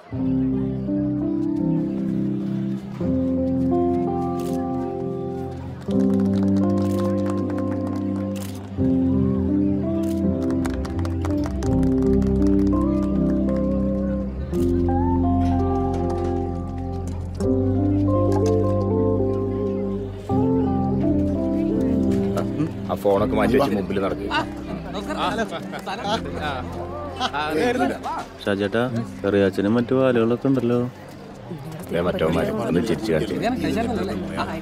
ആ ഫോണൊക്കെ മാറ്റി വെച്ച് മുമ്പിൽ നടക്കും ഷാജേട്ടാ കറിയാച്ചനും മറ്റു ആലുകളൊക്കെ ഉണ്ടല്ലോ മറ്റവന്മാര് ഒന്ന് ചിരിച്ചു കാണിച്ചു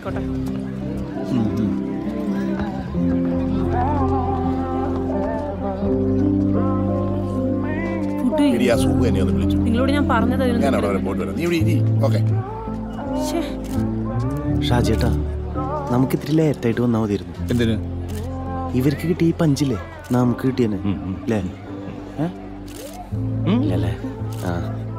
ഫുഡ് എടി ആ സൂ എന്നെ ഒന്ന് വിളിച്ചു നിങ്ങളോട് ഞാൻ പറഞ്ഞതായിരുന്നു ഞാൻ അവിടെ വരെ പോയിട്ട് വരാം നീ ഇവിടെ ഇരി ഓക്കെ ശ്ശേ, ഷാജേട്ടാ നമുക്ക് ഇത്തിരി ലേറ്റായിട്ട് വന്നാൽ മതിയായിരുന്നു എന്തിന് ഇവർക്ക് കിട്ടിയ ഈ പഞ്ചില്ലേ നമുക്ക് കിട്ടിയനെ അല്ലേ ഇല്ലല്ലേ ആ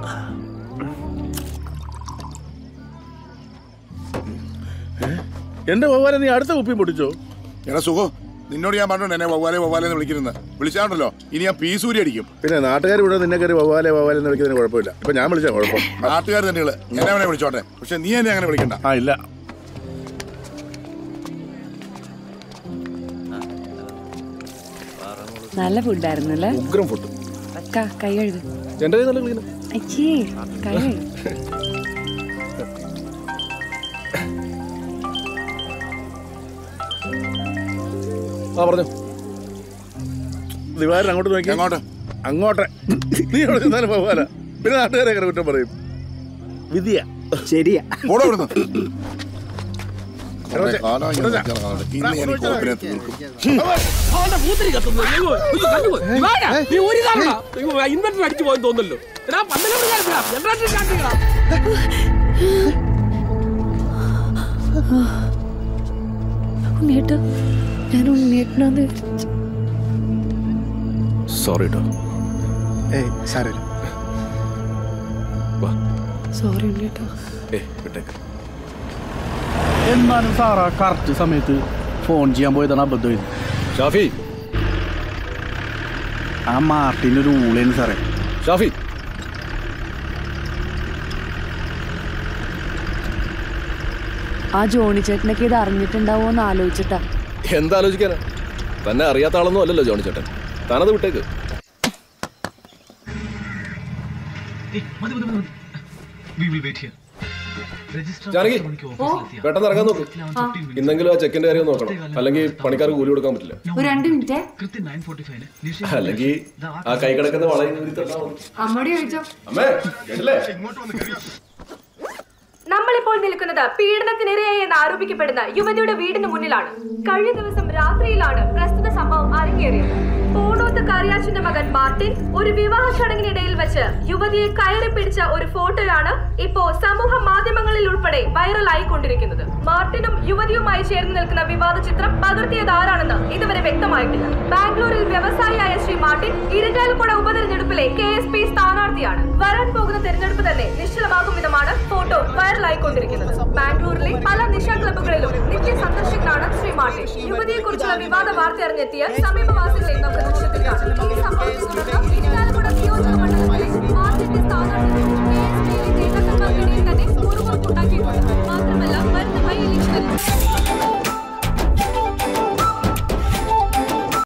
എന്റെ വവ്വാലെ നീ അടുത്ത കുപ്പി പൊട്ടിച്ചോ എടാ സുഖോ നിന്നോട് ഞാൻ പറഞ്ഞോണ്ട് എന്നെ വവ്വാലെ വവ്വാലെ എന്ന് വിളിക്കുന്നത് വിളിച്ചാണ്ടല്ലോ ഇനി ഞാൻ പീസൂരി അടിക്കും പിന്നെ നാട്ടുകാർ ഇവിടെ നിന്നെ കയറി വവ്വാലെ വവ്വാലെ എന്ന് വിളിക്കുന്നതിന് കുഴപ്പമില്ല ഇപ്പൊ ഞാൻ വിളിച്ചാ കുഴപ്പം നാട്ടുകാർ തന്നെയുള്ളു എന്നെ അവനെ വിളിച്ചോട്ടെ പക്ഷെ നീ എന്നെ അങ്ങനെ വിളിക്കണ്ട ആ ഇല്ല നല്ല ഫുഡായിരുന്നു അല്ലേ ഉഗ്രം ഫുഡ് അക്ക കൈ കഴുകു എന്റെ കയ്യിൽ നല്ല ക്ലീൻ അച്ഛേ കൈ കഴുകു ആ പറഞ്ഞു ദിവാരൻ അങ്ങോട്ട് നോക്കി എങ്ങോട്ട് അങ്ങോട്ടെ നീ അവിടെ ചെന്നാലും വവ്വാല പിന്നെ നാട്ടുകാരെ അങ്ങനെ കുറ്റം പറയും വിധിയ ശരിയാ പോടോ ഇവിടുന്ന് ഇവിടെ വെച്ച്. കാലം ഇങ്ങനെ ഇവിടെ വെച്ച്. നോക്കിയാൽ കാണാതെ. ഇന്ന് ഞാൻ ഈ കോപ്പിനെ തീർക്കും ഇൻവെർട്ടർ അടിച്ചു പോയെന്ന് തോന്നല്ലോ എടാ പന്തലൂർ ജനറേറ്റർ കാണിക്കടാ ഉണ്ണിയേട്ടാ ഞാൻ ഉണ്ണിയേട്ടനാന്ന് സോറി കേട്ടോ ഏയ് സാരമില്ല സോറി ഉണ്ണിയേട്ടാ ഏ വിട്ടേക്ക് എന്നാലും സാറാ കറക്റ്റ് സമയത്ത് ഫോൺ ചെയ്യാൻ പോയതാണ് അബദ്ധം ഷാഫി ആ മാർട്ടിൻ്റെ ഒരു ഊളേന് സാറേ ഷാഫി ആ ജോണി ചേട്ടനൊക്കെ ഇത് അറിഞ്ഞിട്ടുണ്ടാവോ എന്ന് ആലോചിച്ചിട്ടാ എന്താലോചിക്കാനാ തന്നെ അറിയാത്ത ആളൊന്നും അല്ലല്ലോ ജോണി ചേട്ടൻ താനത് വിട്ടേക്ക് ജാനകി പെട്ടെന്ന് ഇറങ്ങാൻ നോക്ക് ഇന്നെങ്കിലും ആ ചെക്കിന്റെ കാര്യം നോക്കണം അല്ലെങ്കിൽ പണിക്കാർക്ക് കൂലി കൊടുക്കാൻ പറ്റില്ല ഒരു രണ്ട് മിനിറ്റ് അല്ലെങ്കിൽ ആ കൈ കിടക്കുന്ന വളയും ഊരി തന്നാ മതി. അമ്മയോട് ചോദിച്ചോ അമ്മേ കേട്ടില്ലേ നമ്മളിപ്പോൾ നിൽക്കുന്നത് പീഡനത്തിനിരയായി എന്ന് ആരോപിക്കപ്പെടുന്ന യുവതിയുടെ വീടിന് മുന്നിലാണ് കഴിഞ്ഞ ദിവസം രാത്രിയിലാണ് പ്രസ്തുത സംഭവം അരങ്ങേറിയത് പോണോത്ത് കറിയാച്ചിന്റെ മകൻ മാർട്ടിൻ ഒരു വിവാഹ ചടങ്ങിനിടയിൽ വെച്ച് യുവതിയെ കയറി പിടിച്ച ഒരു ഫോട്ടോയാണ് ഇപ്പോ സമൂഹ മാധ്യമങ്ങളിൽ ഉൾപ്പെടെ വൈറലായിക്കൊണ്ടിരിക്കുന്നത് മാർട്ടിനും യുവതിയുമായി ചേർന്ന് നിൽക്കുന്ന വിവാദ ചിത്രം പകർത്തിയത് ആരാണെന്ന് ഇതുവരെ വ്യക്തമായിട്ടില്ല ബാംഗ്ലൂരിൽ വ്യവസായിയായ ശ്രീ മാർട്ടിൻ ഇരിഞ്ഞാലക്കുട ഉപതെരഞ്ഞെടുപ്പിലെ കെ എസ് പി സ്ഥാനാർത്ഥിയാണ് വരാൻ പോകുന്ന തെരഞ്ഞെടുപ്പ് തന്നെ നിശ്ചലമാകും വിധമാണ് ഫോട്ടോ വൈറലായിക്കൊണ്ടിരിക്കുന്നത് ബാംഗ്ലൂരിലെ പല നിശാ ക്ലബ്ബുകളിലും നിത്യ സന്ദർശകനാണ് ശ്രീ മാർട്ടിൻ യുവതിയെ കുറിച്ചുള്ള വിവാദ വാർത്ത അറിഞ്ഞെത്തിയ സമീപവാസികളെ നമുക്ക് ദൃശ്യത്തിൽ